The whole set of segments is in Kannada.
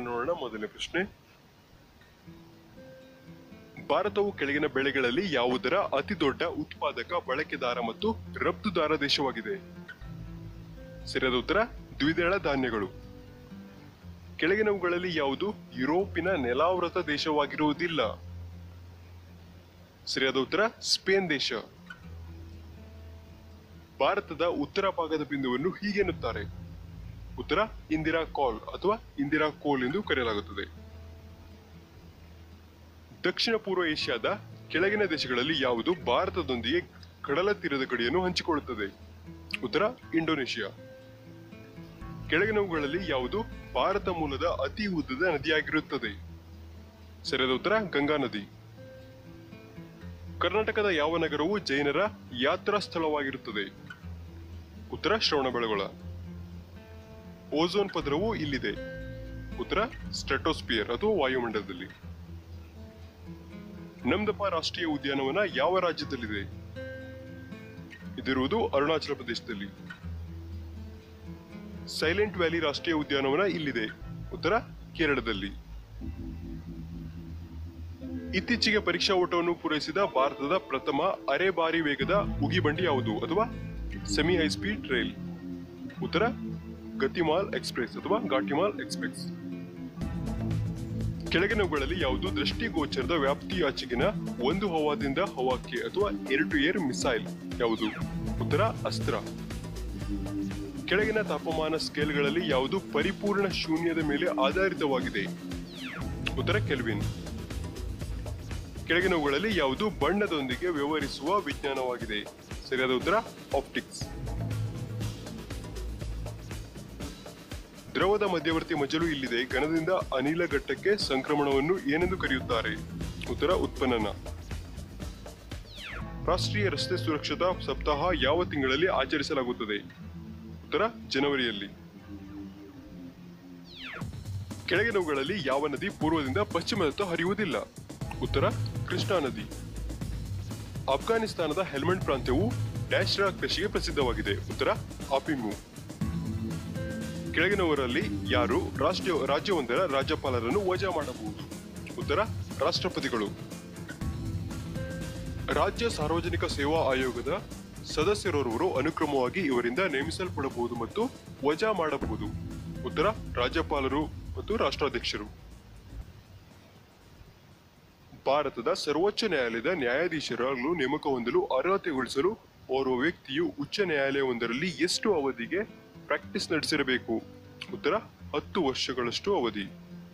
ನೋಡೋಣ ಮೊದಲನೇ ಪ್ರಶ್ನೆ ಭಾರತವು ಕೆಳಗಿನ ಬೆಳೆಗಳಲ್ಲಿ ಯಾವುದರ ಅತಿ ದೊಡ್ಡ ಉತ್ಪಾದಕ ಬಳಕೆದಾರ ಮತ್ತು ರಫ್ತುದಾರ ದೇಶವಾಗಿದೆ ಸರಿಯಾದ ಉತ್ತರ ದ್ವಿದಳ ಧಾನ್ಯಗಳು ಕೆಳಗಿನವುಗಳಲ್ಲಿ ಯಾವುದು ಯುರೋಪಿನ ನೆಲಾವೃತ ದೇಶವಾಗಿರುವುದಿಲ್ಲ ಸರಿಯಾದ ಉತ್ತರ ಸ್ಪೇನ್ ದೇಶ ಭಾರತದ ಉತ್ತರ ಭಾಗದ ಬಿಂದುವನ್ನು ಹೀಗೆನ್ನುತ್ತಾರೆ ಉತ್ತರ ಇಂದಿರಾ ಕಾಲ್ ಅಥವಾ ಇಂದಿರಾ ಕೋಲ್ ಎಂದು ಕರೆಯಲಾಗುತ್ತದೆ ದಕ್ಷಿಣ ಪೂರ್ವ ಏಷ್ಯಾದ ಕೆಳಗಿನ ದೇಶಗಳಲ್ಲಿ ಯಾವುದು ಭಾರತದೊಂದಿಗೆ ಕಡಲ ತೀರದ ಗಡಿಯನ್ನು ಹಂಚಿಕೊಳ್ಳುತ್ತದೆ ಉತ್ತರ ಇಂಡೋನೇಷಿಯಾ ಕೆಳಗಿನವುಗಳಲ್ಲಿ ಯಾವುದು ಭಾರತ ಮೂಲದ ಅತಿ ಉದ್ದದ ನದಿಯಾಗಿರುತ್ತದೆ ಸರಿಯಾದ ಉತ್ತರ ಗಂಗಾ ನದಿ ಕರ್ನಾಟಕದ ಯಾವ ನಗರವು ಜೈನರ ಯಾತ್ರಾ ಸ್ಥಳವಾಗಿರುತ್ತದೆ ಉತ್ತರ ಶ್ರವಣಬೆಳಗೊಳ ಓಝೋನ್ ಪದರವು ಇಲ್ಲಿದೆ ಉತ್ತರ ಸ್ಟ್ರೆಟೋಸ್ಪಿಯರ್ ಅಥವಾ ವಾಯುಮಂಡಲದಲ್ಲಿ ನಮ್ದಪ ರಾಷ್ಟ್ರೀಯ ಉದ್ಯಾನವನ ಯಾವ ರಾಜ್ಯದಲ್ಲಿದೆ ಇದಿರುವುದು ಅರುಣಾಚಲ ಪ್ರದೇಶದಲ್ಲಿ ಸೈಲೆಂಟ್ ವ್ಯಾಲಿ ರಾಷ್ಟ್ರೀಯ ಉದ್ಯಾನವನ ಇಲ್ಲಿದೆ ಉತ್ತರ ಕೇರಳದಲ್ಲಿ ಇತ್ತೀಚೆಗೆ ಪರೀಕ್ಷಾ ಓಟವನ್ನು ಪೂರೈಸಿದ ಭಾರತದ ಪ್ರಥಮ ಅರೆ ಭಾರಿ ವೇಗದ ಉಗಿಬಂಡಿ ಯಾವುದು ಅಥವಾ ಸೆಮಿ ಹೈ ಸ್ಪೀಡ್ ರೈಲ್ ಉತ್ತರ ಗತಿಮಾಲ್ ಎಕ್ಸ್ಪ್ರೆಸ್ ಅಥವಾ ಘಾಟಿಮಾಲ್ ಎಕ್ಸ್ಪ್ರೆಸ್ ಕೆಳಗಿನವುಗಳಲ್ಲಿ ಯಾವುದು ದೃಷ್ಟಿಗೋಚರದ ವ್ಯಾಪ್ತಿಯಾಚೆಗಿನ ಒಂದು ಹವಾದಿಂದ ಹವಾಕ್ಕೆ ಅಥವಾ ಏರ್ ಟು ಏರ್ ಮಿಸೈಲ್ ಯಾವುದು ಉತ್ತರ ಅಸ್ತ್ರ ಕೆಳಗಿನ ತಾಪಮಾನ ಸ್ಕೇಲ್ಗಳಲ್ಲಿ ಯಾವುದು ಪರಿಪೂರ್ಣ ಶೂನ್ಯದ ಮೇಲೆ ಆಧಾರಿತವಾಗಿದೆ ಉತ್ತರ ಕೆಲ್ವಿನ್ ಕೆಳಗಿನವುಗಳಲ್ಲಿ ಯಾವುದು ಬಣ್ಣದೊಂದಿಗೆ ವ್ಯವಹರಿಸುವ ವಿಜ್ಞಾನವಾಗಿದೆ ಸರಿಯಾದ ಉತ್ತರ ಆಪ್ಟಿಕ್ಸ್ ದ್ರವದ ಮಧ್ಯವರ್ತಿ ಮಜಲು ಇಲ್ಲಿದೆ ಘನದಿಂದ ಅನಿಲ ಘಟ್ಟಕ್ಕೆ ಸಂಕ್ರಮಣವನ್ನು ಏನೆಂದು ಕರೆಯುತ್ತಾರೆ ಉತ್ತರ ಉತ್ಪನ್ನನ ರಾಷ್ಟ್ರೀಯ ರಸ್ತೆ ಸುರಕ್ಷತಾ ಸಪ್ತಾಹ ಯಾವ ತಿಂಗಳಲ್ಲಿ ಆಚರಿಸಲಾಗುತ್ತದೆ ಉತ್ತರ ಜನವರಿಯಲ್ಲಿ ಕೆಳಗಿನವುಗಳಲ್ಲಿ ಯಾವ ನದಿ ಪೂರ್ವದಿಂದ ಪಶ್ಚಿಮದತ್ತ ಹರಿಯುವುದಿಲ್ಲ ಉತ್ತರ ಕೃಷ್ಣಾ ನದಿ ಅಫ್ಘಾನಿಸ್ತಾನದ ಹೆಲ್ಮೆಂಡ್ ಪ್ರಾಂತ್ಯವು ಡ್ಯಾಶ್ ರಾ ಕೃಷಿಗೆ ಪ್ರಸಿದ್ಧವಾಗಿದೆ ಉತ್ತರ ಆಪಿಮು ಕೆಳಗಿನವರಲ್ಲಿ ಯಾರು ರಾಷ್ಟ್ರೀಯ ರಾಜ್ಯವೊಂದರ ರಾಜ್ಯಪಾಲರನ್ನು ವಜಾ ಮಾಡಬಹುದು ಉತ್ತರ ರಾಷ್ಟ್ರಪತಿಗಳು ರಾಜ್ಯ ಸಾರ್ವಜನಿಕ ಸೇವಾ ಆಯೋಗದ ಸದಸ್ಯರೋರ್ವರು ಅನುಕ್ರಮವಾಗಿ ಇವರಿಂದ ನೇಮಿಸಲ್ಪಡಬಹುದು ಮತ್ತು ವಜಾ ಮಾಡಬಹುದು ಉತ್ತರ ರಾಜ್ಯಪಾಲರು ಮತ್ತು ರಾಷ್ಟ್ರಾಧ್ಯಕ್ಷರು ಭಾರತದ ಸರ್ವೋಚ್ಚ ನ್ಯಾಯಾಲಯದ ನ್ಯಾಯಾಧೀಶರನ್ನು ನೇಮಕ ಹೊಂದಲು ಅರ್ಹತೆಗೊಳಿಸಲು ಓರ್ವ ವ್ಯಕ್ತಿಯು ಉಚ್ಚ ನ್ಯಾಯಾಲಯವೊಂದರಲ್ಲಿ ಎಷ್ಟು ಅವಧಿಗೆ ಪ್ರಾಕ್ಟೀಸ್ ನಡೆಸಿರಬೇಕು ಉತ್ತರ ಹತ್ತು ವರ್ಷಗಳಷ್ಟು ಅವಧಿ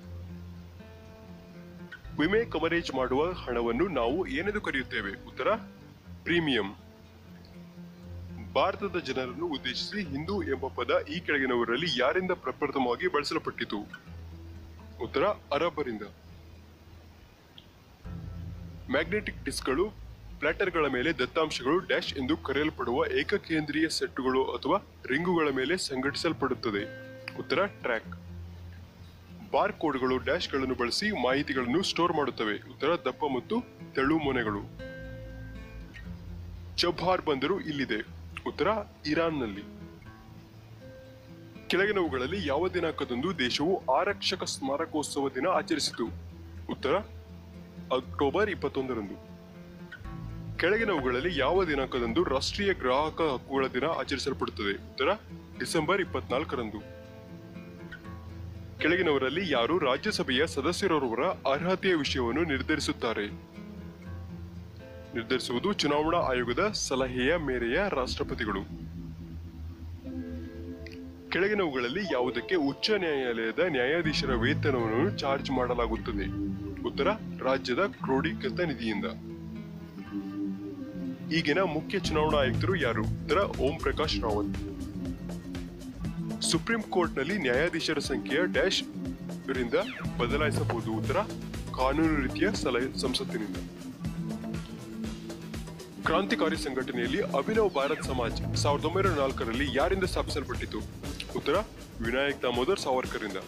ವಿಮೆ ಕವರೇಜ್ ಮಾಡುವ ಹಣವನ್ನು ನಾವು ಏನೆಂದು ಕರೆಯುತ್ತೇವೆ ಉತ್ತರ ಪ್ರೀಮಿಯಂ ಭಾರತದ ಜನರನ್ನು ಉದ್ದೇಶಿಸಿ ಹಿಂದೂ ಎಂಬ ಪದ ಈ ಕೆಳಗಿನವರಲ್ಲಿ ಯಾರಿಂದ ಪ್ರಪ್ರಥಮವಾಗಿ ಬಳಸಲ್ಪಟ್ಟಿತು ಉತ್ತರ ಅರಬ್ಬರಿಂದ ಮ್ಯಾಗ್ನೆಟಿಕ್ ಡಿಸ್ಕ್ಗಳು ಪ್ಲಾಟರ್ಗಳ ಮೇಲೆ ದತ್ತಾಂಶಗಳು ಡ್ಯಾಶ್ ಎಂದು ಕರೆಯಲ್ಪಡುವ ಏಕಕೇಂದ್ರೀಯ ಸೆಟ್ಟುಗಳು ಅಥವಾ ರಿಂಗುಗಳ ಮೇಲೆ ಸಂಘಟಿಸಲ್ಪಡುತ್ತದೆ ಉತ್ತರ ಟ್ರ್ಯಾಕ್ ಬಾರ್ ಕೋಡ್ಗಳು ಡ್ಯಾಶ್ಗಳನ್ನು ಬಳಸಿ ಮಾಹಿತಿಗಳನ್ನು ಸ್ಟೋರ್ ಮಾಡುತ್ತವೆ ಉತ್ತರ ದಪ್ಪ ಮತ್ತು ತೆಳು ಮೊನೆಗಳು ಚಬ್ಹಾರ್ ಬಂದರು ಇಲ್ಲಿದೆ ಉತ್ತರ ಇರಾನ್ನಲ್ಲಿ ಕೆಳಗಿನವುಗಳಲ್ಲಿ ಯಾವ ದಿನಾಂಕದಂದು ದೇಶವು ಆರಕ್ಷಕ ಸ್ಮಾರಕೋತ್ಸವ ದಿನ ಆಚರಿಸಿತು ಉತ್ತರ ಅಕ್ಟೋಬರ್ ಇಪ್ಪತ್ತೊಂದರಂದು ಕೆಳಗಿನವುಗಳಲ್ಲಿ ಯಾವ ದಿನಾಂಕದಂದು ರಾಷ್ಟ್ರೀಯ ಗ್ರಾಹಕ ಹಕ್ಕುಗಳ ದಿನ ಆಚರಿಸಲ್ಪಡುತ್ತದೆ ಉತ್ತರ ಡಿಸೆಂಬರ್ ಇಪ್ಪತ್ನಾಲ್ಕರಂದು ಕೆಳಗಿನವರಲ್ಲಿ ಯಾರು ರಾಜ್ಯಸಭೆಯ ಸದಸ್ಯರೊರ್ವರ ಅರ್ಹತೆಯ ವಿಷಯವನ್ನು ನಿರ್ಧರಿಸುತ್ತಾರೆ ನಿರ್ಧರಿಸುವುದು ಚುನಾವಣಾ ಆಯೋಗದ ಸಲಹೆಯ ಮೇರೆಯ ರಾಷ್ಟ್ರಪತಿಗಳು ಕೆಳಗಿನವುಗಳಲ್ಲಿ ಯಾವುದಕ್ಕೆ ಉಚ್ಚ ನ್ಯಾಯಾಲಯದ ನ್ಯಾಯಾಧೀಶರ ವೇತನವನ್ನು ಚಾರ್ಜ್ ಮಾಡಲಾಗುತ್ತದೆ ಉತ್ತರ ರಾಜ್ಯದ ಕ್ರೋಢೀಕೃತ ನಿಧಿಯಿಂದ ಈಗಿನ ಮುಖ್ಯ ಚುನಾವಣಾ ಆಯುಕ್ತರು ಯಾರು ಉತ್ತರ ಓಂ ಪ್ರಕಾಶ್ ರಾವತ್ ಸುಪ್ರೀಂ ಕೋರ್ಟ್ನಲ್ಲಿ ನ್ಯಾಯಾಧೀಶರ ಸಂಖ್ಯೆಯ ಡ್ಯಾಶ್ ರಿಂದ ಬದಲಾಯಿಸಬಹುದು ಉತ್ತರ ಕಾನೂನು ರೀತಿಯ ಸಲಹೆ ಸಂಸತ್ತಿನಿಂದ ಕ್ರಾಂತಿಕಾರಿ ಸಂಘಟನೆಯಲ್ಲಿ ಅಭಿನವ್ ಭಾರತ್ ಸಮಾಜ್ ಸಾವಿರದ ಒಂಬೈನೂರ ನಾಲ್ಕರಲ್ಲಿ ಯಾರಿಂದ ಸ್ಥಾಪಿಸಲ್ಪಟ್ಟಿತು ಉತ್ತರ ವಿನಾಯಕ್ ದಾಮೋದರ್ ಸಾವರ್ಕರಿಂದ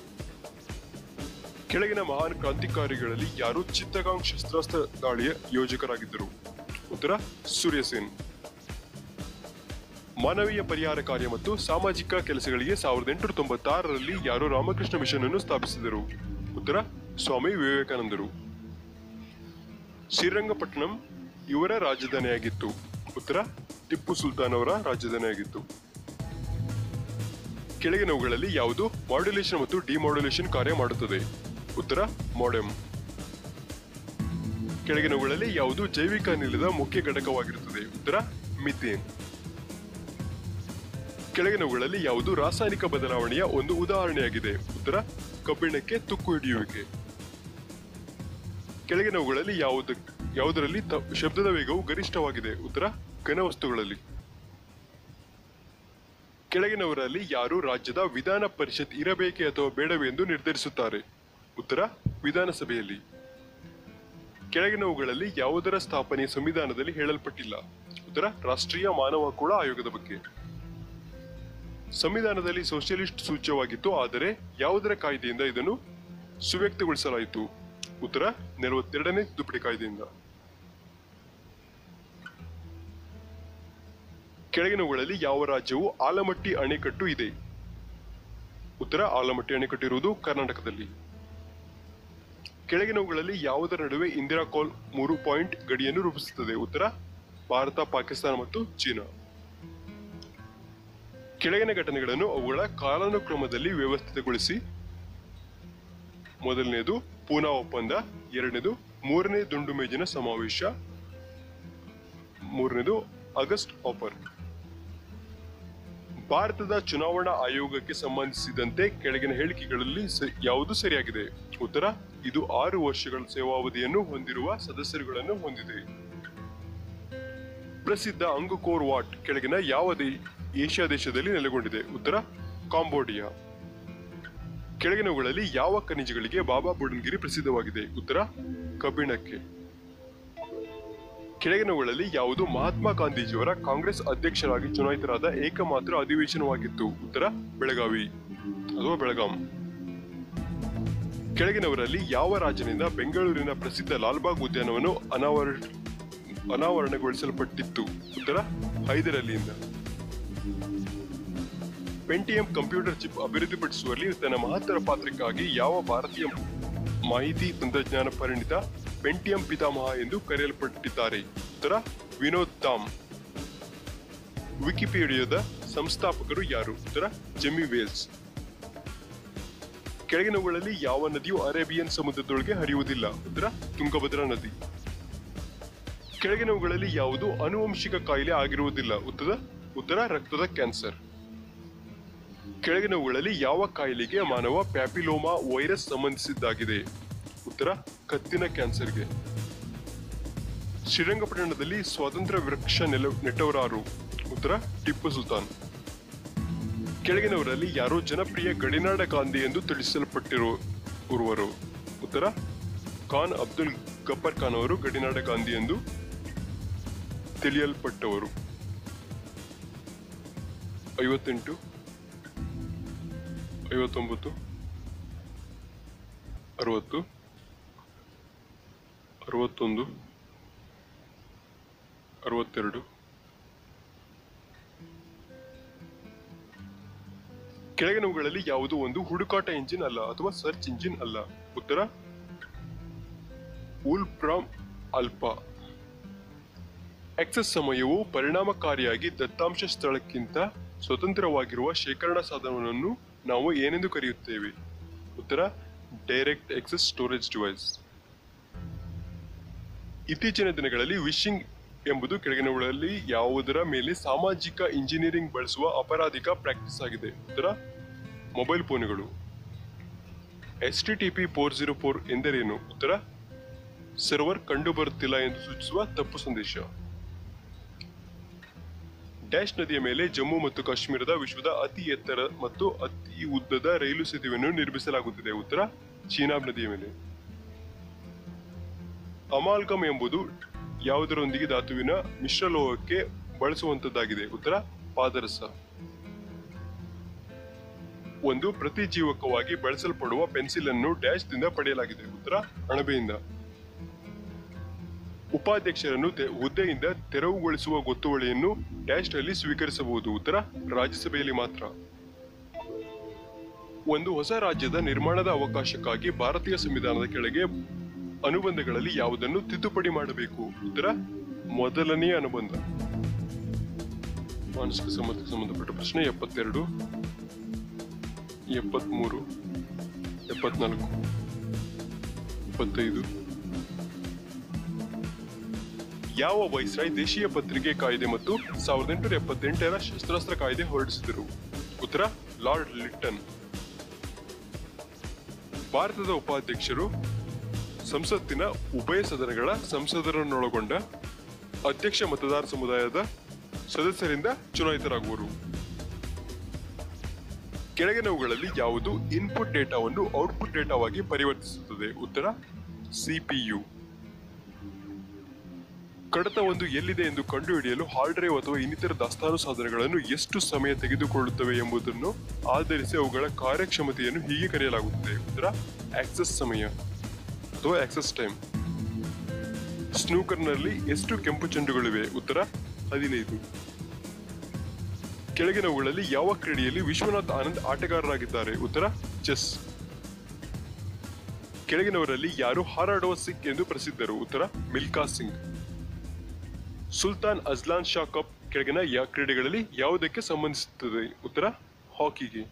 ಕೆಳಗಿನ ಮಹಾನ್ ಕ್ರಾಂತಿಕಾರಿಗಳಲ್ಲಿ ಯಾರು ಚಿತ್ತಗಾಂಗ್ ಶಸ್ತ್ರಾಸ್ತ್ರ ದಾಳಿಯ ಯೋಜಕರಾಗಿದ್ದರು ಉತ್ತರ ಸೂರ್ಯಸೇನ್ ಮಾನವೀಯ ಪರಿಹಾರ ಕಾರ್ಯ ಮತ್ತು ಸಾಮಾಜಿಕ ಕೆಲಸಗಳಿಗೆ ಸಾವಿರದ ಎಂಟುನೂರ ತೊಂಬತ್ತಾರರಲ್ಲಿ ಯಾರೋ ರಾಮಕೃಷ್ಣ ಮಿಷನ್ ಅನ್ನು ಸ್ಥಾಪಿಸಿದರು ಉತ್ತರ ಸ್ವಾಮಿ ವಿವೇಕಾನಂದರು ಶ್ರೀರಂಗಪಟ್ಟಣಂ ಇವರ ರಾಜಧಾನಿಯಾಗಿತ್ತು ಉತ್ತರ ಟಿಪ್ಪು ಸುಲ್ತಾನ್ ಅವರ ರಾಜಧಾನಿಯಾಗಿತ್ತು ಕೆಳಗಿನವುಗಳಲ್ಲಿ ಯಾವುದು ಮಾಡ್ಯುಲೇಷನ್ ಮತ್ತು ಡಿಮಾಡ್ಯುಲೇಷನ್ ಕಾರ್ಯ ಮಾಡುತ್ತದೆ ಉತ್ತರ ಮೋಡೆಮ್ ಕೆಳಗಿನವುಗಳಲ್ಲಿ ಯಾವುದು ಜೈವಿಕ ಅನಿಲದ ಮುಖ್ಯ ಘಟಕವಾಗಿರುತ್ತದೆ ಉತ್ತರ ಮಿಥೇನ್ ಕೆಳಗಿನವುಗಳಲ್ಲಿ ಯಾವುದು ರಾಸಾಯನಿಕ ಬದಲಾವಣೆಯ ಒಂದು ಉದಾಹರಣೆಯಾಗಿದೆ ಉತ್ತರ ಕಬ್ಬಿಣಕ್ಕೆ ತುಕ್ಕು ಹಿಡಿಯುವಿಕೆ ಕೆಳಗಿನವುಗಳಲ್ಲಿ ಯಾವುದು ಯಾವುದರಲ್ಲಿ ತ- ಶಬ್ದದ ವೇಗವು ಗರಿಷ್ಠವಾಗಿದೆ ಉತ್ತರ ಘನವಸ್ತುಗಳಲ್ಲಿ ಕೆಳಗಿನವರಲ್ಲಿ ಯಾರು ರಾಜ್ಯದ ವಿಧಾನ ಪರಿಷತ್ ಇರಬೇಕೆ ಅಥವಾ ಬೇಡವೇ ಎಂದು ನಿರ್ಧರಿಸುತ್ತಾರೆ ಉತ್ತರ ವಿಧಾನಸಭೆಯಲ್ಲಿ ಕೆಳಗಿನವುಗಳಲ್ಲಿ ಯಾವುದರ ಸ್ಥಾಪನೆ ಸಂವಿಧಾನದಲ್ಲಿ ಹೇಳಲ್ಪಟ್ಟಿಲ್ಲ ಉತ್ತರ ರಾಷ್ಟ್ರೀಯ ಮಾನವ ಹಕ್ಕುಗಳ ಆಯೋಗದ ಬಗ್ಗೆ ಸಂವಿಧಾನದಲ್ಲಿ ಸೋಷಿಯಲಿಸ್ಟ್ ಸೂಚ್ಯವಾಗಿತ್ತು ಆದರೆ ಯಾವುದರ ಕಾಯ್ದೆಯಿಂದ ಇದನ್ನು ಸುವ್ಯಕ್ತಗೊಳಿಸಲಾಯಿತು ಉತ್ತರ ನಲವತ್ತೆರಡನೇ ತಿದ್ದುಪಡಿ ಕಾಯ್ದೆಯಿಂದ ಕೆಳಗಿನವುಗಳಲ್ಲಿ ಯಾವ ರಾಜ್ಯವು ಆಲಮಟ್ಟಿ ಅಣೆಕಟ್ಟು ಇದೆ ಉತ್ತರ ಆಲಮಟ್ಟಿ ಅಣೆಕಟ್ಟು ಇರುವುದು ಕರ್ನಾಟಕದಲ್ಲಿ ಕೆಳಗಿನವುಗಳಲ್ಲಿ ಯಾವುದರ ನಡುವೆ ಇಂದಿರಾ ಕಾಲ್ ಮೂರು ಪಾಯಿಂಟ್ ಗಡಿಯನ್ನು ರೂಪಿಸುತ್ತದೆ ಉತ್ತರ ಭಾರತ ಪಾಕಿಸ್ತಾನ ಮತ್ತು ಚೀನಾ ಕೆಳಗಿನ ಘಟನೆಗಳನ್ನು ಅವುಗಳ ಕಾಲಾನುಕ್ರಮದಲ್ಲಿ ವ್ಯವಸ್ಥಿತಗೊಳಿಸಿ ಮೊದಲನೇದು ಪೂನಾ ಒಪ್ಪಂದ ಎರಡನೇದು ಮೂರನೇ ದುಂಡು ಮೇಜಿನ ಸಮಾವೇಶ ಮೂರನೇದು ಆಗಸ್ಟ್ ಆಫರ್ ಭಾರತದ ಚುನಾವಣಾ ಆಯೋಗಕ್ಕೆ ಸಂಬಂಧಿಸಿದಂತೆ ಕೆಳಗಿನ ಹೇಳಿಕೆಗಳಲ್ಲಿ ಸ- ಯಾವುದು ಸರಿಯಾಗಿದೆ ಉತ್ತರ ಇದು ಆರು ವರ್ಷಗಳ ಸೇವಾವಧಿಯನ್ನು ಹೊಂದಿರುವ ಸದಸ್ಯರುಗಳನ್ನು ಹೊಂದಿದೆ ಪ್ರಸಿದ್ಧ ಅಂಗುಕೋರ್ ವಾಟ್ ಕೆಳಗಿನ ಯಾವ ದೇ- ಏಷ್ಯಾ ದೇಶದಲ್ಲಿ ನೆಲೆಗೊಂಡಿದೆ ಉತ್ತರ ಕಾಂಬೋಡಿಯಾ ಕೆಳಗಿನವುಗಳಲ್ಲಿ ಯಾವ ಖನಿಜಗಳಿಗೆ ಬಾಬಾ ಬುಡನ್ಗಿರಿ ಪ್ರಸಿದ್ಧವಾಗಿದೆ ಉತ್ತರ ಕಬ್ಬಿಣಕ್ಕೆ ಕೆಳಗಿನವುಗಳಲ್ಲಿ ಯಾವುದು ಮಹಾತ್ಮ ಗಾಂಧೀಜಿಯವರ ಕಾಂಗ್ರೆಸ್ ಅಧ್ಯಕ್ಷರಾಗಿ ಚುನಾಯಿತರಾದ ಏಕಮಾತ್ರ ಅಧಿವೇಶನವಾಗಿತ್ತು ಉತ್ತರ ಬೆಳಗಾವಿ ಅಥವಾ ಬೆಳಗಾಂ ಕೆಳಗಿನವರಲ್ಲಿ ಯಾವ ರಾಜ್ಯನಿಂದ ಬೆಂಗಳೂರಿನ ಪ್ರಸಿದ್ಧ ಲಾಲ್ಬಾಗ್ ಉದ್ಯಾನವನ್ನು ಅನಾವರ ಅನಾವರಣಗೊಳಿಸಲ್ಪಟ್ಟಿತ್ತು ಉತ್ತರ ಹೈದರಾಲಿಯಿಂದ ಪೆಂಟಿಯಂ ಕಂಪ್ಯೂಟರ್ ಚಿಪ್ ಅಭಿವೃದ್ಧಿಪಡಿಸುವಲ್ಲಿ ತನ್ನ ಮಹತ್ತರ ಪಾತ್ರಕ್ಕಾಗಿ ಯಾವ ಭಾರತೀಯ ಮಾಹಿತಿ ತಂತ್ರಜ್ಞಾನ ಪರಿಣಿತ ಪೆಂಟಿಯಂ ಪಿತಾಮಹ ಎಂದು ಕರೆಯಲ್ಪಟ್ಟಿದ್ದಾರೆ ಉತ್ತರ ವಿನೋದ್ ಧಾಮ್ ವಿಕಿಪೀಡಿಯಾದ ಸಂಸ್ಥಾಪಕರು ಯಾರು ಉತ್ತರ ಜೆಮಿ ವೇಲ್ಸ್ ಕೆಳಗಿನವುಗಳಲ್ಲಿ ಯಾವ ನದಿಯು ಅರೇಬಿಯನ್ ಸಮುದ್ರದೊಳಗೆ ಹರಿಯುವುದಿಲ್ಲ ಉತ್ತರ ತುಂಗಭದ್ರಾ ನದಿ ಕೆಳಗಿನವುಗಳಲ್ಲಿ ಯಾವುದು ಆನುವಂಶಿಕ ಕಾಯಿಲೆ ಆಗಿರುವುದಿಲ್ಲ ಉತ್ತರ ಉತ್ತರ ರಕ್ತದ ಕ್ಯಾನ್ಸರ್ ಕೆಳಗಿನವುಗಳಲ್ಲಿ ಯಾವ ಕಾಯಿಲೆಗೆ ಮಾನವ ಪ್ಯಾಪಿಲೋಮಾ ವೈರಸ್ ಸಂಬಂಧಿಸಿದ್ದಾಗಿದೆ ಉತ್ತರ ಕತ್ತಿನ ಕ್ಯಾನ್ಸರ್ಗೆ ಶ್ರೀರಂಗಪಟ್ಟಣದಲ್ಲಿ ಸ್ವಾತಂತ್ರ್ಯ ವೃಕ್ಷ ನೆಲ ನೆಟ್ಟವರಾರು ಉತ್ತರ ಟಿಪ್ಪು ಸುಲ್ತಾನ್ ಕೆಳಗಿನವರಲ್ಲಿ ಯಾರು ಜನಪ್ರಿಯ ಗಡಿನಾಡ ಗಾಂಧಿ ಎಂದು ತಿಳಿಸಲ್ಪಟ್ಟಿರುವರು ಉತ್ತರ ಖಾನ್ ಅಬ್ದುಲ್ ಗಬ್ಬರ್ ಖಾನ್ ಅವರು ಗಡಿನಾಡ ಗಾಂಧಿ ಎಂದು ತಿಳಿಯಲ್ಪಟ್ಟವರು ಐವತ್ತೆಂಟು ಐವತ್ತೊಂಬತ್ತು ಅರವತ್ತು ಅರವತ್ತೊಂದು ಅರವತ್ತೆರಡು ಕೆಳಗಿನವುಗಳಲ್ಲಿ ಯಾವುದು ಒಂದು ಹುಡುಕಾಟ ಇಂಜಿನ್ ಅಲ್ಲ ಅಥವಾ ಸರ್ಚ್ ಇಂಜಿನ್ ಅಲ್ಲ ಉತ್ತರ ಉಲ್ಪ್ರಾಮ್ ಅಲ್ಪಾ ಆಕ್ಸೆಸ್ ಸಮಯವು ಪರಿಣಾಮಕಾರಿಯಾಗಿ ದತ್ತಾಂಶ ಸ್ಥಳಕ್ಕಿಂತ ಸ್ವತಂತ್ರವಾಗಿರುವ ಶೇಖರಣಾ ಸಾಧನವನ್ನು ನಾವು ಏನೆಂದು ಕರೆಯುತ್ತೇವೆ ಉತ್ತರ ಡೈರೆಕ್ಟ್ ಆಕ್ಸೆಸ್ ಸ್ಟೋರೇಜ್ ಡಿವೈಸ್ ಇತ್ತೀಚಿನ ದಿನಗಳಲ್ಲಿ ವಿಶಿಂಗ್ ಎಂಬುದು ಕೆಳಗಿನವುಗಳಲ್ಲಿ ಯಾವುದರ ಮೇಲೆ ಸಾಮಾಜಿಕ ಇಂಜಿನಿಯರಿಂಗ್ ಬಳಸುವ ಅಪರಾಧಿಕ ಪ್ರಾಕ್ಟೀಸ್ ಆಗಿದೆ ಉತ್ತರ ಮೊಬೈಲ್ ಫೋನುಗಳು S T T P four zero four ಎಂದರೇನು ಉತ್ತರ ಸರ್ವರ್ ಕಂಡುಬರುತ್ತಿಲ್ಲ ಎಂದು ಸೂಚಿಸುವ ತಪ್ಪು ಸಂದೇಶ ಡ್ಯಾಶ್ ನದಿಯ ಮೇಲೆ ಜಮ್ಮು ಮತ್ತು ಕಾಶ್ಮೀರದ ವಿಶ್ವದ ಅತಿ ಎತ್ತರ ಮತ್ತು ಅತಿ ಉದ್ದದ ರೈಲು ಸೇತುವೆಯನ್ನು ನಿರ್ಮಿಸಲಾಗುತ್ತಿದೆ ಉತ್ತರ ಚೀನಾಬ್ ನದಿಯ ಮೇಲೆ ಅಮಾಲ್ಗಮ್ ಎಂಬುದು ಯಾವುದರೊಂದಿಗೆ ಧಾತುವಿನ ಮಿಶ್ರಲೋಹಕ್ಕೆ ಬಳಸುವಂತದ್ದಾಗಿದೆ ಉತ್ತರ ಪಾದರಸ ಒಂದು ಪ್ರತಿಜೀವಕವಾಗಿ ಬಳಸಲ್ಪಡುವ ಪೆನ್ಸಿಲ್ ಅನ್ನು ಡ್ಯಾಶ್ ದಿಂದ ಪಡೆಯಲಾಗಿದೆ ಉತ್ತರ ಅಣಬೆಯಿಂದ ಉಪಾಧ್ಯಕ್ಷರನ್ನು ತೆ- ಹುದ್ದೆಯಿಂದ ತೆರವುಗೊಳಿಸುವ ಗೊತ್ತುವಳಿಯನ್ನು ಡ್ಯಾಶ್ನಲ್ಲಿ ಸ್ವೀಕರಿಸಬಹುದು ಉತ್ತರ ರಾಜ್ಯಸಭೆಯಲ್ಲಿ ಮಾತ್ರ ಒಂದು ಹೊಸ ರಾಜ್ಯದ ನಿರ್ಮಾಣದ ಅವಕಾಶಕ್ಕಾಗಿ ಭಾರತೀಯ ಸಂವಿಧಾನದ ಕೆಳಗೆ ಅನುಬಂಧಗಳಲ್ಲಿ ಯಾವುದನ್ನು ತಿದ್ದುಪಡಿ ಮಾಡಬೇಕು ಉತ್ತರ ಮೊದಲನೆಯ ಅನುಬಂಧ ಮಾನಸಿಕ ಸಂಬಂಧಕ್ಕೆ ಸಂಬಂಧಪಟ್ಟ ಪ್ರಶ್ನೆ ಎಪ್ಪತ್ತೆರಡು ಎಪ್ಪತ್ಮೂರು ಎಪ್ಪತ್ನಾಲ್ಕು ಇಪ್ಪತ್ತೈದು ಯಾವ ವೈಸ್ರಾಯ್ ದೇಶೀಯ ಪತ್ರಿಕೆ ಕಾಯ್ದೆ ಮತ್ತು ಸಾವಿರದ ಎಂಟುನೂರ ಎಪ್ಪತ್ತೆಂಟರ ಶಸ್ತ್ರಾಸ್ತ್ರ ಕಾಯ್ದೆ ಹೊರಡಿಸಿದರು ಉತ್ತರ ಲಾರ್ಡ್ ಲಿಟ್ಟನ್ ಭಾರತದ ಉಪಾಧ್ಯಕ್ಷರು ಸಂಸತ್ತಿನ ಉಭಯ ಸದನಗಳ ಸಂಸದರನ್ನೊಳಗೊಂಡ ಅಧ್ಯಕ್ಷ ಮತದಾರ ಸಮುದಾಯದ ಸದಸ್ಯರಿಂದ ಚುನಾಯಿತರಾಗುವರು ಕೆಳಗಿನವುಗಳಲ್ಲಿ ಯಾವುದು ಇನ್ಪುಟ್ ಡೇಟಾವನ್ನು ಔಟ್ಪುಟ್ ಡೇಟಾವಾಗಿ ಪರಿವರ್ತಿಸುತ್ತದೆ ಉತ್ತರ ಸಿಪಿಯು ಕಡತ ಒಂದು ಎಲ್ಲಿದೆ ಎಂದು ಕಂಡುಹಿಡಿಯಲು ಹಾರ್ಡ್ ಡ್ರೈವ್ ಅಥವಾ ಇನ್ನಿತರ ದಾಸ್ತಾನು ಸಾಧನಗಳನ್ನು ಎಷ್ಟು ಸಮಯ ತೆಗೆದುಕೊಳ್ಳುತ್ತವೆ ಎಂಬುದನ್ನು ಆಧರಿಸಿ ಅವುಗಳ ಕಾರ್ಯಕ್ಷಮತೆಯನ್ನು ಹೀಗೆ ಕರೆಯಲಾಗುತ್ತದೆ ಉತ್ತರ ಆಕ್ಸೆಸ್ ಸಮಯ ಅಥವಾ ಆಕ್ಸೆಸ್ ಟೈಮ್ ಸ್ನೂಕರ್ನಲ್ಲಿ ಎಷ್ಟು ಕೆಂಪು ಚೆಂಡುಗಳಿವೆ ಉತ್ತರ ಹದಿನೈದು ಕೆಳಗಿನವುಗಳಲ್ಲಿ ಯಾವ ಕ್ರೀಡೆಯಲ್ಲಿ ವಿಶ್ವನಾಥ್ ಆನಂದ್ ಆಟಗಾರರಾಗಿದ್ದಾರೆ ಉತ್ತರ ಚೆಸ್ ಕೆಳಗಿನವರಲ್ಲಿ ಯಾರು ಹಾರಾಡುವ ಸಿಖ್ ಎಂದು ಪ್ರಸಿದ್ಧರು ಉತ್ತರ Milkha Singh Sultan Azlan Shah cup ಕೆಳಗಿನ ಯಾ ಕ್ರೀಡೆಗಳಲ್ಲಿ ಯಾವುದಕ್ಕೆ ಸಂಬಂಧಿಸುತ್ತದೆ ಉತ್ತರ ಹಾಕಿಗೆ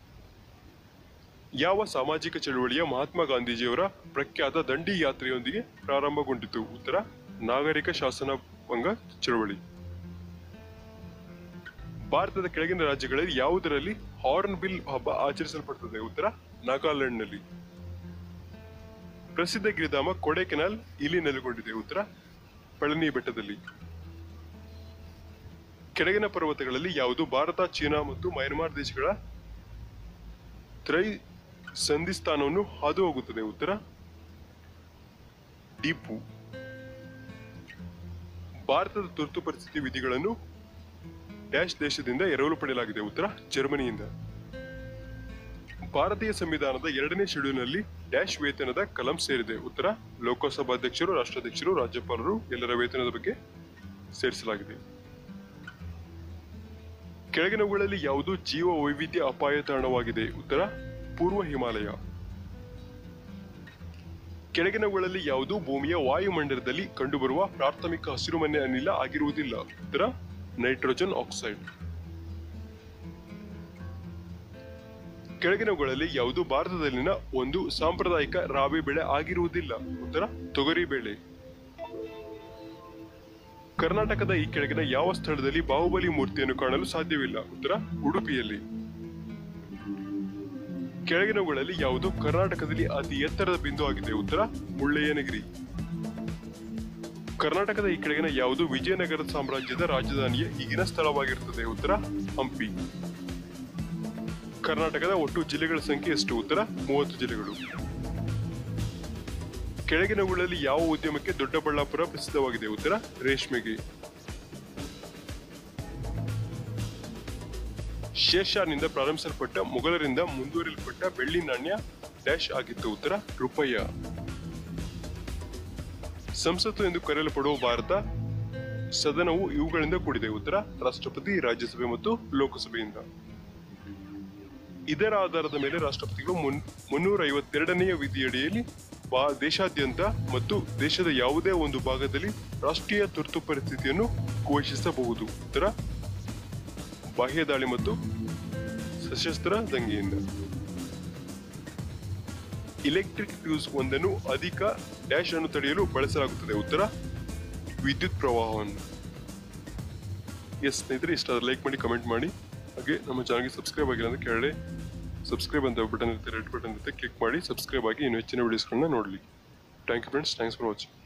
ಯಾವ ಸಾಮಾಜಿಕ ಚಳುವಳಿಯ ಮಹಾತ್ಮ ಗಾಂಧೀಜಿಯವರ ಪ್ರಖ್ಯಾತ ದಂಡಿ ಯಾತ್ರೆಯೊಂದಿಗೆ ಪ್ರಾರಂಭಗೊಂಡಿತು ಉತ್ತರ ನಾಗರಿಕ ಶಾಸನಭಂಗ ಚಳುವಳಿ ಭಾರತದ ಕೆಳಗಿನ ರಾಜ್ಯಗಳಲ್ಲಿ ಯಾವುದರಲ್ಲಿ ಹಾರ್ನ್ ಬಿಲ್ ಹಬ್ಬ ಆಚರಿಸಲ್ಪಡುತ್ತದೆ ಉತ್ತರ ನಾಗಾಲ್ಯಾಂಡ್ನಲ್ಲಿ ಪ್ರಸಿದ್ಧ ಗಿರಿಧಾಮ ಕೊಡೆಕೆನಾಲ್ ಇಲ್ಲಿ ನೆಲೆಗೊಂಡಿದೆ ಉತ್ತರ ಪಳನಿ ಬೆಟ್ಟದಲ್ಲಿ ಕೆಳಗಿನ ಪರ್ವತಗಳಲ್ಲಿ ಯಾವುದು ಭಾರತ ಚೀನಾ ಮತ್ತು ಮಯನ್ಮಾರ್ ದೇಶಗಳ ತ್ರೈ ಸಂಧಿಸ್ಥಾನವನ್ನು ಹಾದು ಹೋಗುತ್ತದೆ ಉತ್ತರ ಡೀಪು ಭಾರತದ ತುರ್ತು ಪರಿಸ್ಥಿತಿ ವಿಧಿಗಳನ್ನು ಡ್ಯಾಶ್ ದೇಶದಿಂದ ಎರವಲು ಪಡೆಯಲಾಗಿದೆ ಉತ್ತರ ಜರ್ಮನಿಯಿಂದ ಭಾರತೀಯ ಸಂವಿಧಾನದ ಎರಡನೇ ಶೆಡ್ಯೂಲ್ನಲ್ಲಿ ಡ್ಯಾಶ್ ವೇತನದ ಕಲಂ ಸೇರಿದೆ ಉತ್ತರ ಲೋಕಸಭಾಧ್ಯಕ್ಷರು ರಾಷ್ಟ್ರಾಧ್ಯಕ್ಷರು ರಾಜ್ಯಪಾಲರು ಎಲ್ಲರ ವೇತನದ ಬಗ್ಗೆ ಸೇರಿಸಲಾಗಿದೆ ಕೆಳಗಿನವುಗಳಲ್ಲಿ ಯಾವುದು ಜೀವ ವೈವಿಧ್ಯ ಅಪಾಯ ತಾಣವಾಗಿದೆ ಉತ್ತರ ಪೂರ್ವ ಹಿಮಾಲಯ ಕೆಳಗಿನವುಗಳಲ್ಲಿ ಯಾವುದು ಭೂಮಿಯ ವಾಯುಮಂಡಲದಲ್ಲಿ ಕಂಡುಬರುವ ಪ್ರಾಥಮಿಕ ಹಸಿರುಮನೆ ಅನಿಲ ಆಗಿರುವುದಿಲ್ಲ ಉತ್ತರ ನೈಟ್ರೋಜನ್ ಆಕ್ಸೈಡ್ ಕೆಳಗಿನವುಗಳಲ್ಲಿ ಯಾವುದು ಭಾರತದಲ್ಲಿನ ಒಂದು ಸಾಂಪ್ರದಾಯಿಕ ರಾಬಿ ಬೆಳೆ ಆಗಿರುವುದಿಲ್ಲ ಉತ್ತರ ತೊಗರಿ ಬೆಳೆ ಕರ್ನಾಟಕದ ಈ ಕೆಳಗಿನ ಯಾವ ಸ್ಥಳದಲ್ಲಿ ಬಾಹುಬಲಿ ಮೂರ್ತಿಯನ್ನು ಕಾಣಲು ಸಾಧ್ಯವಿಲ್ಲ ಉತ್ತರ ಉಡುಪಿಯಲ್ಲಿ ಕೆಳಗಿನವುಗಳಲ್ಲಿ ಯಾವುದು ಕರ್ನಾಟಕದಲ್ಲಿ ಅತಿ ಎತ್ತರದ ಬಿಂದು ಆಗಿದೆ ಉತ್ತರ ಮುಳ್ಳಯ್ಯನಗಿರಿ ಕರ್ನಾಟಕದ ಈ ಕೆಳಗಿನ ಯಾವುದು ವಿಜಯನಗರ ಸಾಮ್ರಾಜ್ಯದ ರಾಜಧಾನಿಯ ಈಗಿನ ಸ್ಥಳವಾಗಿರುತ್ತದೆ ಉತ್ತರ ಹಂಪಿ ಕರ್ನಾಟಕದ ಒಟ್ಟು ಜಿಲ್ಲೆಗಳ ಸಂಖ್ಯೆ ಎಷ್ಟು ಉತ್ತರ ಮೂವತ್ತು ಜಿಲ್ಲೆಗಳು ಕೆಳಗಿನವುಗಳಲ್ಲಿ ಯಾವ ಉದ್ಯಮಕ್ಕೆ ದೊಡ್ಡಬಳ್ಳಾಪುರ ಪ್ರಸಿದ್ಧವಾಗಿದೆ ಉತ್ತರ ರೇಷ್ಮೆಗೆ ಶೇರ್ಷಾನಿಂದ ಪ್ರಾರಂಭಿಸಲ್ಪಟ್ಟ ಮೊಘಲರಿಂದ ಮುಂದುವರಿಯಲ್ಪಟ್ಟ ಬೆಳ್ಳಿ ನಾಣ್ಯ ಡ್ಯಾಶ್ ಆಗಿತ್ತು ಉತ್ತರ ರೂಪಾಯ ಸಂಸತ್ತು ಎಂದು ಕರೆಯಲ್ಪಡುವ ಭಾರತ ಸದನವು ಇವುಗಳಿಂದ ಕೂಡಿದೆ ಉತ್ತರ ರಾಷ್ಟ್ರಪತಿ ರಾಜ್ಯಸಭೆ ಮತ್ತು ಲೋಕಸಭೆಯಿಂದ ಇದರ ಆಧಾರದ ಮೇಲೆ ರಾಷ್ಟ್ರಪತಿಗಳು ಮುನ್ ಮುನ್ನೂರ ಐವತ್ತೆರಡನೆಯ ವಿಧಿಯಡಿಯಲ್ಲಿ ಬಾ ದೇಶಾದ್ಯಂತ ಮತ್ತು ದೇಶದ ಯಾವುದೇ ಒಂದು ಭಾಗದಲ್ಲಿ ರಾಷ್ಟ್ರೀಯ ತುರ್ತು ಪರಿಸ್ಥಿತಿಯನ್ನು ಘೋಷಿಸಬಹುದು ಉತ್ತರ ಬಾಹ್ಯ ದಾಳಿ ಮತ್ತು ಸಶಸ್ತ್ರ ದಂಗೆಯಿಂದ ಇಲೆಕ್ಟ್ರಿಕ್ ಫ್ಯೂಸ್ ಒಂದನ್ನು ಅಧಿಕ ಡ್ಯಾಶ್ ಅನ್ನು ತಡೆಯಲು ಬಳಸಲಾಗುತ್ತದೆ ಉತ್ತರ ವಿದ್ಯುತ್ ಪ್ರವಾಹವನ್ನು ಎಸ್ ಸ್ನೇಹಿತರೆ ಇಷ್ಟ ಲೈಕ್ ಮಾಡಿ ಕಮೆಂಟ್ ಮಾಡಿ ಹಾಗೆ ನಮ್ಮ ಚಾನಲ್ಗೆ ಸಬ್ಸ್ಕ್ರೈಬ್ ಆಗಿಲ್ಲ ಅಂದ್ರೆ ಕೆಳಗಡೆ ಸಬ್ಸ್ಕ್ರೈಬ್ ಅಂತ ಬಟನ್ ಇರುತ್ತೆ ರೆಡ್ ಬಟನ್ ಇರುತ್ತೆ ಕ್ಲಿಕ್ ಮಾಡಿ ಸಬ್ಸ್ಕ್ರೈಬ್ ಆಗಿ ಇನ್ನು ಹೆಚ್ಚಿನ ವಿಡಿಯೋಸ್ಗಳನ್ನ ನೋಡಲಿ thank you friends thanks for watching